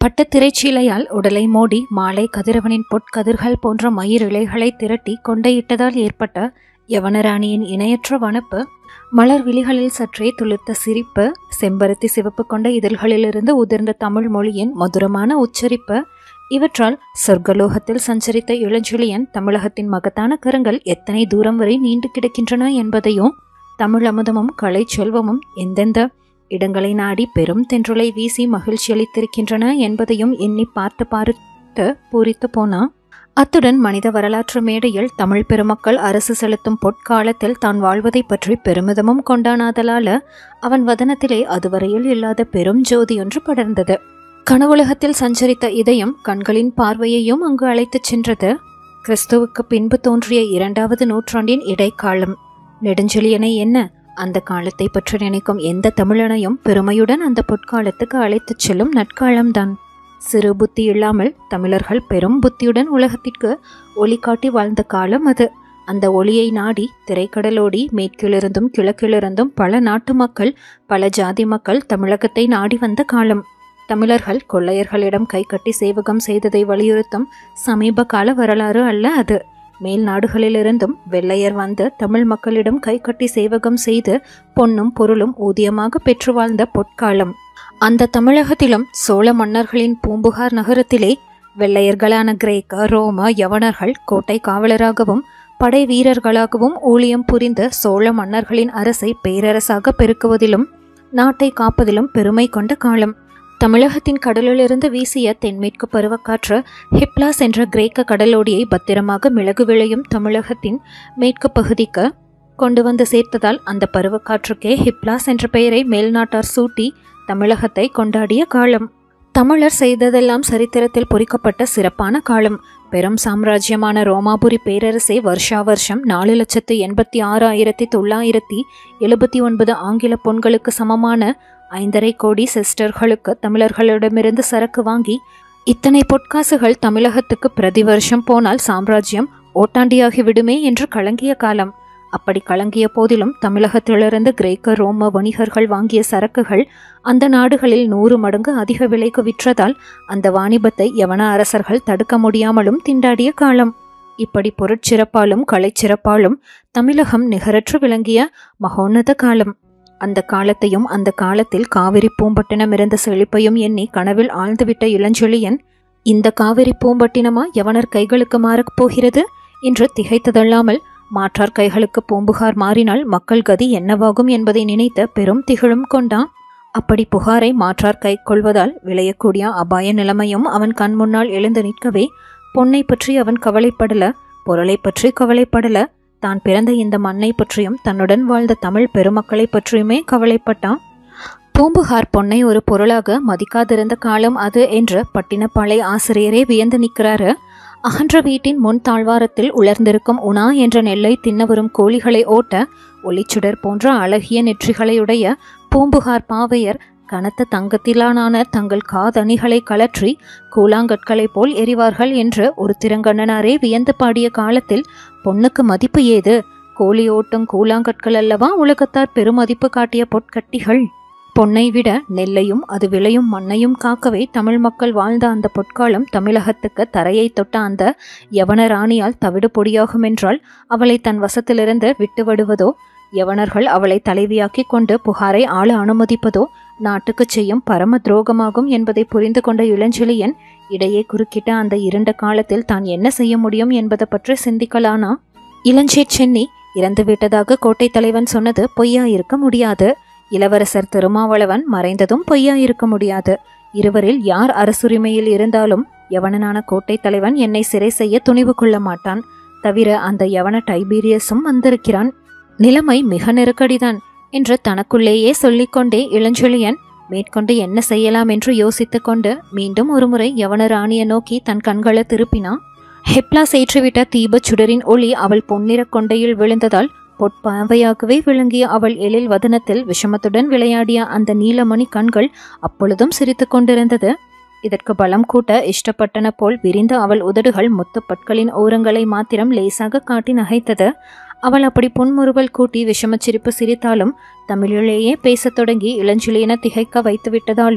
பட்டுத் திரைச்சீலையால் உடலை மூடி மாலை கதிரவனின் பொற்கதிர்கள் போன்ற மயிர் இலைகளை திரட்டி கொண்டையிட்டதால் ஏற்பட்ட யவனராணியின் இணையற்ற வனப்பு மலர் விழிகளில் சற்றே துளிர்த்த சிரிப்பு செம்பருத்தி சிவப்பு கொண்ட இதழ்களிலிருந்து உதிர்ந்த தமிழ் மொழியின் மதுரமான உச்சரிப்பு இவற்றால் சொர்க்கலோகத்தில் சஞ்சரித்த இளஞ்செழியன் தமிழகத்தின் மகத்தான கரங்கள் எத்தனை தூரம் வரை நீண்டு கிடக்கின்றன என்பதையும் தமிழ் அமுதமும் கலை செல்வமும் எந்தெந்த இடங்களை நாடி பெரும் தென்றலை வீசி மகிழ்ச்சி அளித்திருக்கின்றன என்பதையும் எண்ணி பார்த்து பார்த்து பூரித்து போனா அத்துடன் மனித வரலாற்று மேடையில் தமிழ் பெருமக்கள் அரசு செலுத்தும் பொற்காலத்தில் தான் வாழ்வதை பற்றி பெருமிதமும் கொண்டானாதலால அவன் வதனத்திலே அதுவரையில் இல்லாத பெரும் ஜோதி ஒன்று படர்ந்தது கனவுலகத்தில் சஞ்சரித்த இதயம் கண்களின் பார்வையையும் அங்கு அழைத்துச் சென்றது கிறிஸ்துவுக்கு பின்பு தோன்றிய இரண்டாவது நூற்றாண்டின் இடைக்காலம் நெடுஞ்செழியனை என்ன அந்த காலத்தை பற்றி நினைக்கும் எந்த தமிழனையும் பெருமையுடன் அந்த பொற்காலத்துக்கு அழைத்துச் செல்லும் நற்காலம்தான் சிறு புத்தி இல்லாமல் தமிழர்கள் பெரும் புத்தியுடன் உலகத்திற்கு ஒளி காட்டி வாழ்ந்த காலம் அது அந்த ஒளியை நாடி திரைக்கடலோடி மேற்கிலிருந்தும் கிழக்கிலிருந்தும் பல நாட்டு மக்கள் பல ஜாதி மக்கள் தமிழகத்தை நாடி வந்த காலம் தமிழர்கள் கொள்ளையர்களிடம் கைகட்டி சேவகம் செய்ததை வலியுறுத்தும் சமீப கால வரலாறு அல்ல அது மேல் நாடுகளிலிருந்தும் வெள்ளையர் வந்து தமிழ் மக்களிடம் கைகட்டி சேவகம் செய்து பொன்னும் பொருளும் ஊதியமாக பெற்று வாழ்ந்த பொற்காலம் அந்த தமிழகத்திலும் சோழ மன்னர்களின் பூம்புகார் நகரத்திலே வெள்ளையர்களான கிரேக்க ரோம யவனர்கள் கோட்டை காவலராகவும் படை வீரர்களாகவும் ஊழியம் புரிந்த சோழ மன்னர்களின் அரசை பேரரசாக பெருக்குவதிலும் நாட்டை காப்பதிலும் பெருமை கொண்ட காலம் தமிழகத்தின் கடலிலிருந்து வீசிய தென்மேற்கு பருவக்காற்று ஹிப்லாஸ் என்ற கிரேக்க கடலோடியை பத்திரமாக மிளகு விளையும் தமிழகத்தின் மேற்கு பகுதிக்கு கொண்டு வந்து சேர்த்ததால் அந்த பருவக்காற்றுக்கே ஹிப்லாஸ் என்ற பெயரை மேல்நாட்டார் சூட்டி தமிழகத்தை கொண்டாடிய காலம் தமிழர் செய்ததெல்லாம் சரித்திரத்தில் பொறிக்கப்பட்ட சிறப்பான காலம் பெரும் சாம்ராஜ்யமான ரோமாபுரி பேரரசை வருஷா வருஷம் நாலு லட்சத்து எண்பத்தி ஆறாயிரத்தி தொள்ளாயிரத்தி எழுபத்தி ஒன்பது ஆங்கில பொன்களுக்கு சமமான ஐந்தரை கோடி சிஸ்டர்களுக்கு தமிழர்களிடமிருந்து சரக்கு வாங்கி இத்தனை பொற்காசுகள் தமிழகத்துக்கு பிரதி வருஷம் போனால் சாம்ராஜ்யம் ஓட்டாண்டியாகி விடுமே என்று கலங்கிய காலம் அப்படி கலங்கிய போதிலும் தமிழகத்திலிருந்து கிரேக்க ரோம வணிகர்கள் வாங்கிய சரக்குகள் அந்த நாடுகளில் நூறு மடங்கு அதிக விலைக்கு விற்றதால் அந்த வாணிபத்தை யவன அரசர்கள் தடுக்க முடியாமலும் திண்டாடிய காலம் இப்படி பொருட்சிறப்பாலும் கலைச்சிறப்பாலும் தமிழகம் நிகரற்று விளங்கிய மகோன்னத காலம் அந்த காலத்தையும் அந்த காலத்தில் காவிரி பூம்பட்டினம் இருந்த செழிப்பையும் எண்ணி கனவில் ஆழ்ந்துவிட்ட இளஞ்செழியன் இந்த காவிரி பூம்பட்டினமா யவனர் கைகளுக்கு மாறப் போகிறது என்று திகைத்ததல்லாமல் மாற்றார் கைகளுக்கு பூம்புகார் மாறினால் மக்கள் கதி என்னவாகும் என்பதை நினைத்த பெரும் திகழும் கொண்டான் அப்படி புகாரை மாற்றார் கை கொள்வதால் விளையக்கூடிய அபாய நிலைமையும் அவன் கண் முன்னால் எழுந்து நிற்கவே பொன்னை பற்றி அவன் கவலைப்படல பொருளை பற்றி கவலைப்படல தான் பிறந்த இந்த மண்ணை பற்றியும் தன்னுடன் வாழ்ந்த தமிழ் பெருமக்களை பற்றியுமே கவலைப்பட்டான் பூம்புகார் பொன்னை ஒரு பொருளாக மதிக்காதிருந்த காலம் அது என்று பட்டினப்பாளை ஆசிரியரே வியந்து நிற்கிறாரு அகன்ற வீட்டின் முன் தாழ்வாரத்தில் உலர்ந்திருக்கும் உணா என்ற நெல்லை தின்ன வரும் கோழிகளை ஓட்ட ஒளிச்சுடர் போன்ற அழகிய நெற்றிகளையுடைய பூம்புகார் பாவையர் கனத்த தங்கத்திலான தங்கள் காதணிகளை கலற்றி கூழாங்கற்களைப் போல் எறிவார்கள் என்று ஒரு திறங்கண்ணனாரே வியந்து பாடிய காலத்தில் பொண்ணுக்கு மதிப்பு ஏது கோழி ஓட்டும் கூழாங்கற்கள் அல்லவா உலகத்தார் பெருமதிப்பு காட்டிய பொற்கட்டிகள் பொன்னை விட நெல்லையும் அது விளையும் மண்ணையும் காக்கவே தமிழ் மக்கள் வாழ்ந்த அந்த பொற்காலம் தமிழகத்துக்கு தரையை தொட்ட அந்த யவன ராணியால் தவிடு பொடியாகும் என்றால் அவளை தன் வசத்திலிருந்து விட்டு விடுவதோ யவனர்கள் அவளை தலைவியாக்கி கொண்டு புகாரை ஆள அனுமதிப்பதோ நாட்டுக்கு செய்யும் பரம துரோகமாகும் என்பதை புரிந்து கொண்ட இளஞ்செழியன் இடையே குறுக்கிட்ட அந்த இருண்ட காலத்தில் தான் என்ன செய்ய முடியும் என்பதை பற்றி சிந்திக்கலானா இளஞ்சேட் சென்னி இறந்துவிட்டதாக கோட்டை தலைவன் சொன்னது பொய்யா இருக்க முடியாது இளவரசர் திருமாவளவன் மறைந்ததும் பொய்யா இருக்க முடியாது இருவரில் யார் அரசுரிமையில் இருந்தாலும் யவனனான கோட்டை தலைவன் என்னை சிறை செய்ய துணிவு கொள்ள மாட்டான் தவிர அந்த யவன டைபீரியஸும் வந்திருக்கிறான் நிலைமை மிக நெருக்கடிதான் என்று தனக்குள்ளேயே சொல்லிக்கொண்டே இளஞ்செழியன் மேற்கொண்டு என்ன செய்யலாம் என்று யோசித்துக் கொண்டு மீண்டும் ஒருமுறை யவன ராணியை நோக்கி தன் கண்களை திருப்பினான் ஹெப்லாஸ் ஏற்றிவிட்ட தீபச் சுடரின் ஒளி அவள் பொன்னிற கொண்டையில் விழுந்ததால் பொற்பாவையாகவே விளங்கிய அவள் எழில் வதனத்தில் விஷமத்துடன் விளையாடிய அந்த நீலமணி கண்கள் அப்பொழுதும் சிரித்து கொண்டிருந்தது இதற்கு பலம் கூட்ட இஷ்டப்பட்டன போல் விரிந்த அவள் உதடுகள் முத்து பற்களின் ஓரங்களை மாத்திரம் லேசாக காட்டி நகைத்தது அவள் அப்படி புன்முறுவல் கூட்டி விஷமச்சிரிப்பு சிரித்தாலும் தமிழிலேயே பேசத் தொடங்கி இளஞ்சிலியன திகைக்க வைத்து விட்டதாலோ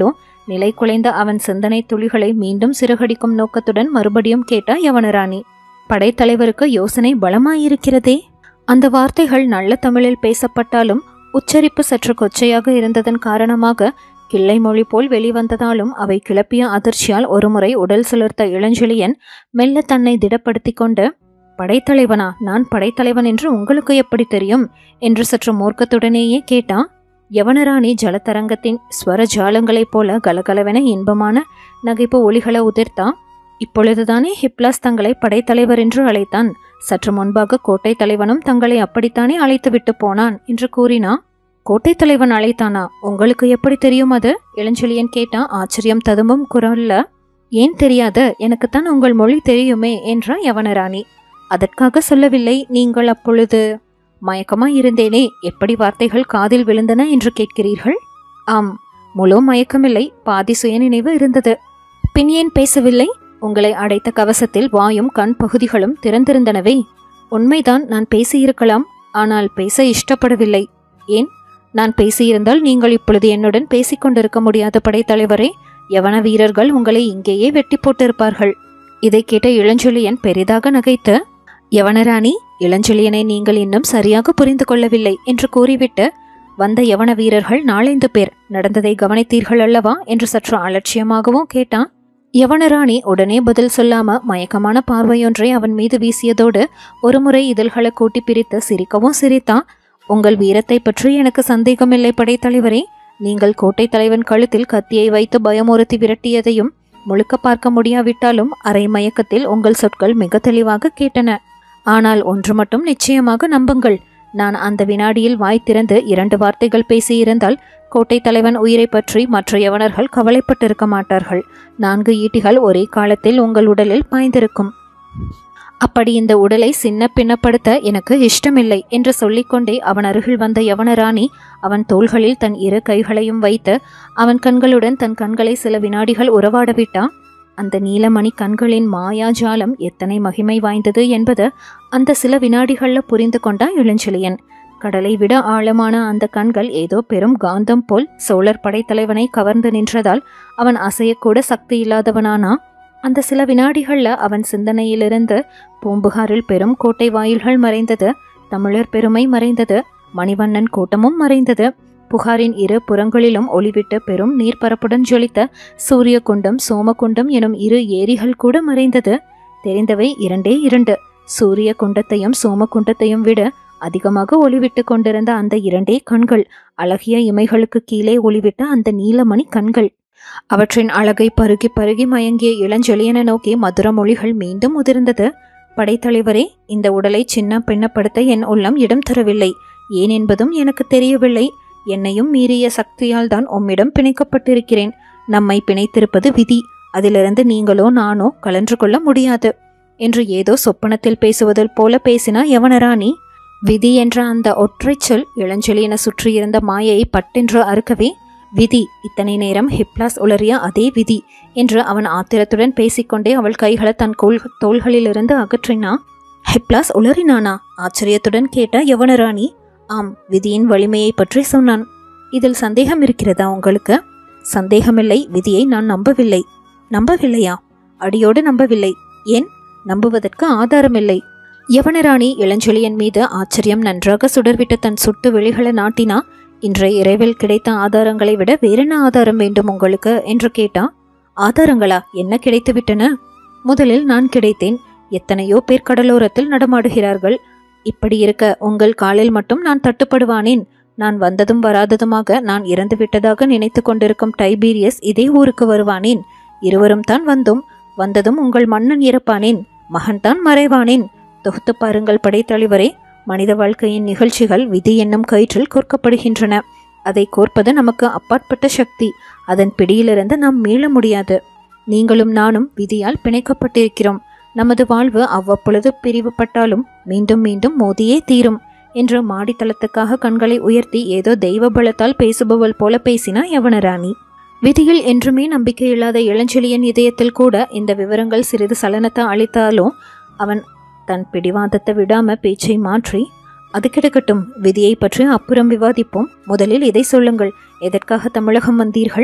நிலை குலைந்த அவன் சிந்தனை துளிகளை மீண்டும் சிறகடிக்கும் நோக்கத்துடன் மறுபடியும் கேட்டா யவனராணி படைத்தலைவருக்கு யோசனை பலமாயிருக்கிறதே அந்த வார்த்தைகள் நல்ல தமிழில் பேசப்பட்டாலும் உச்சரிப்பு சற்று கொச்சையாக இருந்ததன் காரணமாக கிள்ளை மொழி போல் வெளிவந்ததாலும் அவை கிளப்பிய அதிர்ச்சியால் ஒருமுறை உடல் சுழர்த்த இளஞ்செழியன் மெல்ல தன்னை திடப்படுத்திக் கொண்டு படைத்தலைவனா நான் படைத்தலைவன் என்று உங்களுக்கு எப்படி தெரியும் என்று சற்று மூர்க்கத்துடனேயே கேட்டான் யவனராணி ஜலதரங்கத்தின் ஸ்வர ஜாலங்களைப் போல கலகலவென இன்பமான நகைப்பு ஒளிகளை உதிர்த்தா இப்பொழுதுதானே ஹிப்லாஸ் தங்களை படைத்தலைவர் என்று அழைத்தான் சற்று முன்பாக கோட்டை தலைவனும் தங்களை அப்படித்தானே அழைத்துவிட்டு போனான் என்று கூறினா கோட்டை தலைவன் அழைத்தானா உங்களுக்கு எப்படி தெரியும் அது இளஞ்செழியன் கேட்டா ஆச்சரியம் ததும்பும் குரல்ல ஏன் தெரியாத எனக்குத்தான் உங்கள் மொழி தெரியுமே என்றா யவனராணி அதற்காக சொல்லவில்லை நீங்கள் அப்பொழுது மயக்கமாய் இருந்தேனே எப்படி வார்த்தைகள் காதில் விழுந்தன என்று கேட்கிறீர்கள் ஆம் முழு மயக்கமில்லை பாதி சுயநினைவு இருந்தது பின் ஏன் பேசவில்லை உங்களை அடைத்த கவசத்தில் வாயும் கண் பகுதிகளும் திறந்திருந்தனவே உண்மைதான் நான் பேசியிருக்கலாம் ஆனால் பேச இஷ்டப்படவில்லை ஏன் நான் பேசியிருந்தால் நீங்கள் இப்பொழுது என்னுடன் பேசிக் கொண்டிருக்க முடியாத படைத்தலைவரே யவன வீரர்கள் உங்களை இங்கேயே வெட்டி போட்டிருப்பார்கள் இதை கேட்ட இளஞ்செழியன் பெரிதாக நகைத்து யவனராணி இளஞ்செழியனை நீங்கள் இன்னும் சரியாக புரிந்து கொள்ளவில்லை என்று கூறிவிட்டு வந்த யவன வீரர்கள் நாலைந்து பேர் நடந்ததை கவனித்தீர்கள் அல்லவா என்று சற்று அலட்சியமாகவும் கேட்டான் யவனராணி உடனே பதில் சொல்லாம மயக்கமான பார்வையொன்றை அவன் மீது வீசியதோடு ஒருமுறை இதழ்களை கூட்டி பிரித்து சிரிக்கவும் சிரித்தான் உங்கள் வீரத்தை பற்றி எனக்கு சந்தேகமில்லை படைத்தலைவரே நீங்கள் கோட்டை தலைவன் கழுத்தில் கத்தியை வைத்து பயமுறுத்தி விரட்டியதையும் முழுக்க பார்க்க முடியாவிட்டாலும் அரை மயக்கத்தில் உங்கள் சொற்கள் மிக தெளிவாக கேட்டன ஆனால் ஒன்று மட்டும் நிச்சயமாக நம்புங்கள் நான் அந்த வினாடியில் வாய் திறந்து இரண்டு வார்த்தைகள் பேசியிருந்தால் கோட்டை தலைவன் உயிரை பற்றி மற்ற யவனர்கள் கவலைப்பட்டிருக்க மாட்டார்கள் நான்கு ஈட்டிகள் ஒரே காலத்தில் உங்கள் உடலில் பாய்ந்திருக்கும் அப்படி இந்த உடலை சின்ன பின்னப்படுத்த எனக்கு இஷ்டமில்லை என்று சொல்லிக்கொண்டே அவன் அருகில் வந்த யவனராணி அவன் தோள்களில் தன் இரு கைகளையும் வைத்து அவன் கண்களுடன் தன் கண்களை சில வினாடிகள் உறவாட விட்டான் அந்த நீலமணி கண்களின் மாயாஜாலம் எத்தனை மகிமை வாய்ந்தது என்பது அந்த சில வினாடிகள்ல புரிந்து கொண்டான் இளஞ்செழியன் கடலை விட ஆழமான அந்த கண்கள் ஏதோ பெரும் காந்தம் போல் சோழர் படைத்தலைவனை கவர்ந்து நின்றதால் அவன் அசையக்கூட சக்தி இல்லாதவனானா அந்த சில வினாடிகள்ல அவன் சிந்தனையிலிருந்து பூம்புகாரில் பெரும் கோட்டை வாயில்கள் மறைந்தது தமிழர் பெருமை மறைந்தது மணிவண்ணன் கோட்டமும் மறைந்தது புகாரின் இரு புறங்களிலும் ஒளிவிட்டு பெரும் நீர்ப்பரப்புடன் ஜொலித்த சூரிய குண்டம் சோமகுண்டம் எனும் இரு ஏரிகள் கூட மறைந்தது தெரிந்தவை இரண்டே இரண்டு சூரிய குண்டத்தையும் சோமகுண்டத்தையும் விட அதிகமாக ஒளிவிட்டு கொண்டிருந்த அந்த இரண்டே கண்கள் அழகிய இமைகளுக்கு கீழே ஒளிவிட்ட அந்த நீலமணி கண்கள் அவற்றின் அழகை பருகி பருகி மயங்கிய இளஞ்செழியனை நோக்கி மதுர மொழிகள் மீண்டும் உதிர்ந்தது படைத்தலைவரே இந்த உடலை சின்ன பின்னப்படுத்த என் உள்ளம் இடம் தரவில்லை ஏன் என்பதும் எனக்கு தெரியவில்லை என்னையும் மீறிய சக்தியால் தான் உம்மிடம் பிணைக்கப்பட்டிருக்கிறேன் நம்மை பிணைத்திருப்பது விதி அதிலிருந்து நீங்களோ நானோ கலன்று கொள்ள முடியாது என்று ஏதோ சொப்பனத்தில் பேசுவதில் போல பேசினா யவனராணி விதி என்ற அந்த ஒற்றைச் சொல் இளஞ்செழியனை சுற்றியிருந்த மாயையை பட்டென்று அறுக்கவே விதி இத்தனை நேரம் ஹிப்லாஸ் உளறிய அதே விதி என்று அவன் ஆத்திரத்துடன் பேசிக்கொண்டே அவள் கைகளை தன் கோல் தோள்களிலிருந்து அகற்றினா ஹிப்லாஸ் உளறினானா ஆச்சரியத்துடன் கேட்ட யவனராணி ஆம் விதியின் வலிமையை பற்றி சொன்னான் இதில் சந்தேகம் இருக்கிறதா உங்களுக்கு சந்தேகமில்லை விதியை நான் நம்பவில்லை நம்பவில்லையா அடியோடு நம்பவில்லை ஏன் நம்புவதற்கு ஆதாரமில்லை யவனராணி இளஞ்செழியன் மீது ஆச்சரியம் நன்றாக சுடர்விட்ட தன் சுட்டு வெளிகளை நாட்டினா இன்றைய இரவில் கிடைத்த ஆதாரங்களை விட வேறென்ன ஆதாரம் வேண்டும் உங்களுக்கு என்று கேட்டா ஆதாரங்களா என்ன கிடைத்துவிட்டன முதலில் நான் கிடைத்தேன் எத்தனையோ பேர் கடலோரத்தில் நடமாடுகிறார்கள் இப்படி இருக்க உங்கள் காலில் மட்டும் நான் தட்டுப்படுவானேன் நான் வந்ததும் வராததுமாக நான் இறந்து விட்டதாக நினைத்து கொண்டிருக்கும் டைபீரியஸ் இதே ஊருக்கு வருவானேன் இருவரும் தான் வந்தோம் வந்ததும் உங்கள் மன்னன் இறப்பானேன் மகன்தான் மறைவானேன் தொகுத்து பாருங்கள் படைத்தலைவரே மனித வாழ்க்கையின் நிகழ்ச்சிகள் விதி என்னும் கயிற்றில் கோர்க்கப்படுகின்றன அதை கோர்ப்பது நமக்கு அப்பாற்பட்ட சக்தி அதன் பிடியிலிருந்து நாம் மீள முடியாது நீங்களும் நானும் விதியால் பிணைக்கப்பட்டிருக்கிறோம் நமது வாழ்வு அவ்வப்பொழுது பிரிவுபட்டாலும் மீண்டும் மீண்டும் மோதியே தீரும் என்று மாடித்தளத்துக்காக கண்களை உயர்த்தி ஏதோ தெய்வ பலத்தால் பேசுபவள் போல பேசினா யவனராணி விதியில் என்றுமே நம்பிக்கையில்லாத இளஞ்செழியன் இதயத்தில் கூட இந்த விவரங்கள் சிறிது சலனத்தை அளித்தாலும் அவன் தன் பிடிவாதத்தை விடாம பேச்சை மாற்றி அது கிடக்கட்டும் விதியை பற்றி அப்புறம் விவாதிப்போம் முதலில் இதை சொல்லுங்கள் எதற்காக தமிழகம் வந்தீர்கள்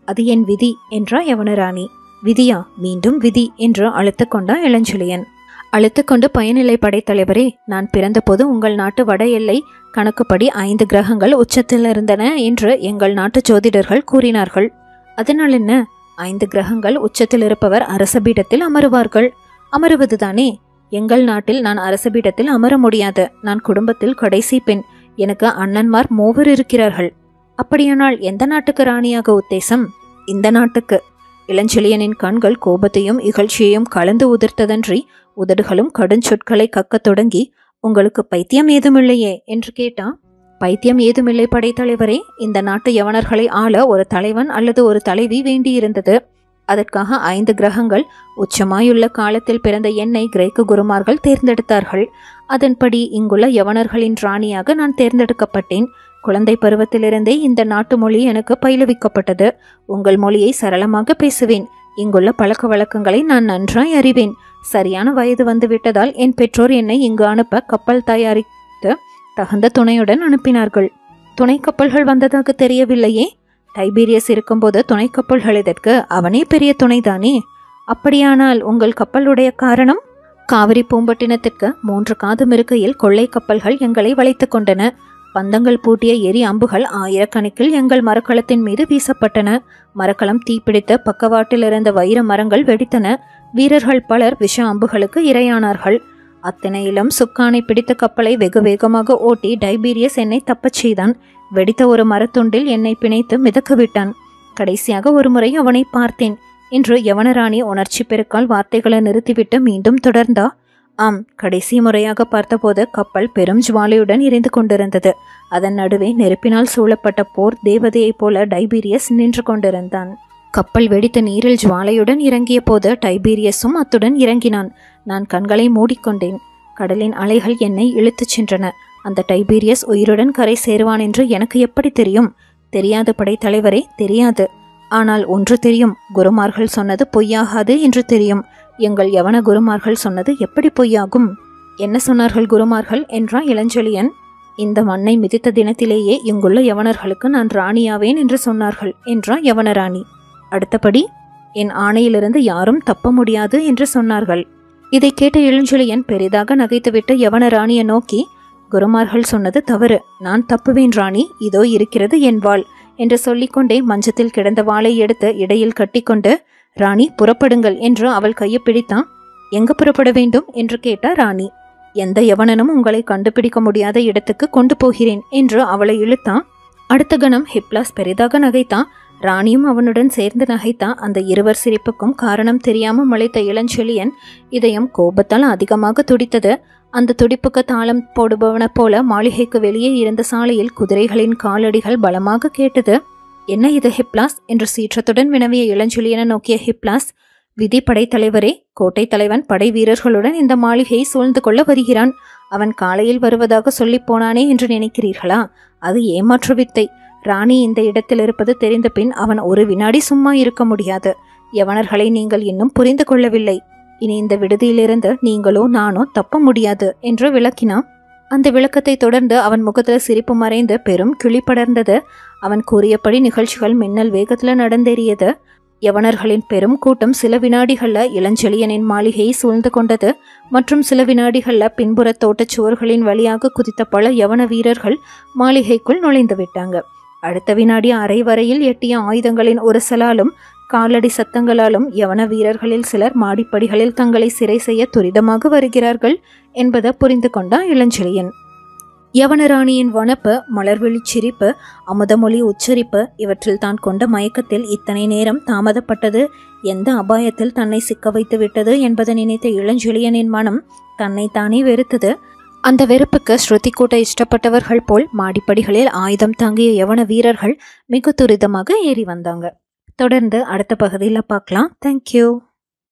அது என் விதி என்றா யவனராணி விதியா மீண்டும் விதி என்று அழுத்து கொண்டா இளஞ்செழியன் அழுத்துக்கொண்டு பயனில்லை படைத்தலைவரே நான் பிறந்தபோது உங்கள் நாட்டு வட எல்லை கணக்குப்படி ஐந்து கிரகங்கள் உச்சத்தில் இருந்தன என்று எங்கள் நாட்டு ஜோதிடர்கள் கூறினார்கள் அதனால் என்ன ஐந்து கிரகங்கள் உச்சத்தில் இருப்பவர் அரசபீடத்தில் அமருவார்கள் அமருவதுதானே எங்கள் நாட்டில் நான் அரசபீடத்தில் அமர முடியாது நான் குடும்பத்தில் கடைசி பெண் எனக்கு அண்ணன்மார் மூவர் இருக்கிறார்கள் அப்படியானால் எந்த நாட்டுக்கு ராணியாக உத்தேசம் இந்த நாட்டுக்கு இளஞ்செழியனின் கண்கள் கோபத்தையும் இகழ்ச்சியையும் கலந்து உதிர்த்ததன்றி உதடுகளும் கடுஞ்சொற்களை கக்கத் தொடங்கி உங்களுக்கு பைத்தியம் ஏதுமில்லையே என்று கேட்டான் பைத்தியம் ஏதுமில்லை படைத்தலைவரே இந்த நாட்டு யவனர்களை ஆள ஒரு தலைவன் அல்லது ஒரு தலைவி வேண்டியிருந்தது அதற்காக ஐந்து கிரகங்கள் உச்சமாயுள்ள காலத்தில் பிறந்த என்னை கிரேக்க குருமார்கள் தேர்ந்தெடுத்தார்கள் அதன்படி இங்குள்ள யவனர்களின் ராணியாக நான் தேர்ந்தெடுக்கப்பட்டேன் குழந்தை பருவத்திலிருந்தே இந்த நாட்டு மொழி எனக்கு பயிலுவிக்கப்பட்டது உங்கள் மொழியை சரளமாக பேசுவேன் இங்குள்ள பழக்க வழக்கங்களை நான் நன்றாய் அறிவேன் சரியான வயது வந்துவிட்டதால் என் பெற்றோர் என்னை இங்கு அனுப்ப கப்பல் தயாரித்து தகுந்த துணையுடன் அனுப்பினார்கள் துணை கப்பல்கள் வந்ததாக தெரியவில்லையே டைபீரியஸ் இருக்கும்போது துணை கப்பல்கள் இதற்கு அவனே பெரிய துணைதானே அப்படியானால் உங்கள் கப்பலுடைய காரணம் காவிரி பூம்பட்டினத்திற்கு மூன்று காதம் இருக்கையில் கொள்ளை கப்பல்கள் எங்களை வளைத்து கொண்டன பந்தங்கள் பூட்டிய எரி அம்புகள் ஆயிரக்கணக்கில் எங்கள் மரக்கலத்தின் மீது வீசப்பட்டன மரக்கலம் தீப்பிடித்த பக்கவாட்டில் இருந்த வைர மரங்கள் வெடித்தன வீரர்கள் பலர் விஷ அம்புகளுக்கு இரையானார்கள் அத்தனையிலும் சுக்கானை பிடித்த கப்பலை வெகு வேகமாக ஓட்டி டைபீரியஸ் என்னை தப்பச் செய்தான் வெடித்த ஒரு மரத்துண்டில் என்னை பிணைத்து மிதக்க விட்டான் கடைசியாக ஒரு முறை அவனை பார்த்தேன் என்று யவனராணி உணர்ச்சி பெருக்கால் வார்த்தைகளை நிறுத்திவிட்டு மீண்டும் தொடர்ந்தா ஆம் கடைசி முறையாக பார்த்தபோது கப்பல் பெரும் ஜுவாலையுடன் எரிந்து கொண்டிருந்தது அதன் நடுவே நெருப்பினால் சூழப்பட்ட போர் தேவதையைப் போல டைபீரியஸ் நின்று கொண்டிருந்தான் கப்பல் வெடித்த நீரில் ஜுவாலையுடன் இறங்கிய போது டைபீரியஸும் அத்துடன் இறங்கினான் நான் கண்களை மூடிக்கொண்டேன் கடலின் அலைகள் என்னை இழுத்துச் சென்றன அந்த டைபீரியஸ் உயிருடன் கரை சேருவான் என்று எனக்கு எப்படி தெரியும் தெரியாது படைத்தலைவரே தெரியாது ஆனால் ஒன்று தெரியும் குருமார்கள் சொன்னது பொய்யாகாது என்று தெரியும் எங்கள் யவன குருமார்கள் சொன்னது எப்படி பொய்யாகும் என்ன சொன்னார்கள் குருமார்கள் என்றான் இளஞ்செழியன் இந்த மண்ணை மிதித்த தினத்திலேயே இங்குள்ள யவனர்களுக்கு நான் ராணியாவேன் என்று சொன்னார்கள் என்றான் யவனராணி அடுத்தபடி என் ஆணையிலிருந்து யாரும் தப்ப முடியாது என்று சொன்னார்கள் இதை கேட்ட இளஞ்செழியன் பெரிதாக நகைத்துவிட்டு யவன ராணியை நோக்கி குருமார்கள் சொன்னது தவறு நான் தப்புவேன் ராணி இதோ இருக்கிறது என் வாள் என்று சொல்லிக்கொண்டே மஞ்சத்தில் கிடந்த வாளை எடுத்து இடையில் கட்டிக்கொண்டு ராணி புறப்படுங்கள் என்று அவள் கையை பிடித்தான் எங்க புறப்பட வேண்டும் என்று கேட்டா ராணி எந்த யவனனும் உங்களை கண்டுபிடிக்க முடியாத இடத்துக்கு கொண்டு போகிறேன் என்று அவளை இழுத்தான் அடுத்த கணம் ஹிப்லாஸ் பெரிதாக நகைத்தான் ராணியும் அவனுடன் சேர்ந்து நகைத்தான் அந்த இருவர் சிரிப்புக்கும் காரணம் தெரியாம முளைத்த இளஞ்செழியன் இதயம் கோபத்தால் அதிகமாக துடித்தது அந்த துடிப்புக்கு தாளம் போடுபவனைப் போல மாளிகைக்கு வெளியே இருந்த சாலையில் குதிரைகளின் காலடிகள் பலமாக கேட்டது என்ன இது ஹிப்லாஸ் என்று சீற்றத்துடன் வினவிய இளஞ்செழியனை நோக்கிய ஹிப்லாஸ் விதி படைத்தலைவரே கோட்டை தலைவன் படை வீரர்களுடன் இந்த மாளிகையை சூழ்ந்து கொள்ள வருகிறான் அவன் காலையில் வருவதாக சொல்லிப் போனானே என்று நினைக்கிறீர்களா அது ஏமாற்று வித்தை ராணி இந்த இடத்தில் இருப்பது தெரிந்த பின் அவன் ஒரு வினாடி சும்மா இருக்க முடியாது யவனர்களை நீங்கள் இன்னும் புரிந்து கொள்ளவில்லை இனி இந்த விடுதியிலிருந்து நீங்களோ நானோ தப்ப முடியாது என்று விளக்கினான் அந்த விளக்கத்தை தொடர்ந்து அவன் முகத்தில் சிரிப்பு மறைந்து பெரும் கிளி படர்ந்தது அவன் கூறியபடி நிகழ்ச்சிகள் மின்னல் வேகத்தில் நடந்தேறியது யவனர்களின் பெரும் கூட்டம் சில வினாடிகள்ல இளஞ்செழியனின் மாளிகையை சூழ்ந்து கொண்டது மற்றும் சில வினாடிகள்ல பின்புற தோட்டச் சுவர்களின் வழியாக குதித்த பல யவன வீரர்கள் மாளிகைக்குள் நுழைந்து விட்டாங்க அடுத்த வினாடி அரை வரையில் எட்டிய ஆயுதங்களின் உரசலாலும் காலடி சத்தங்களாலும் யவன வீரர்களில் சிலர் மாடிப்படிகளில் தங்களை சிறை செய்ய துரிதமாக வருகிறார்கள் என்பதை புரிந்து கொண்டான் இளஞ்செழியன் யவனராணியின் வனப்பு மலர்விழிச் சிரிப்பு அமுதமொழி உச்சரிப்பு இவற்றில் தான் கொண்ட மயக்கத்தில் இத்தனை நேரம் தாமதப்பட்டது எந்த அபாயத்தில் தன்னை சிக்க வைத்து விட்டது என்பதை நினைத்த இளஞ்செழியனின் மனம் தன்னைத்தானே வெறுத்தது அந்த வெறுப்புக்கு ஸ்ருதி கூட்ட இஷ்டப்பட்டவர்கள் போல் மாடிப்படிகளில் ஆயுதம் தாங்கிய யவன வீரர்கள் மிக துரிதமாக ஏறி வந்தாங்க தொடர்ந்து அடுத்த பகுதியில் பார்க்கலாம் தேங்க்யூ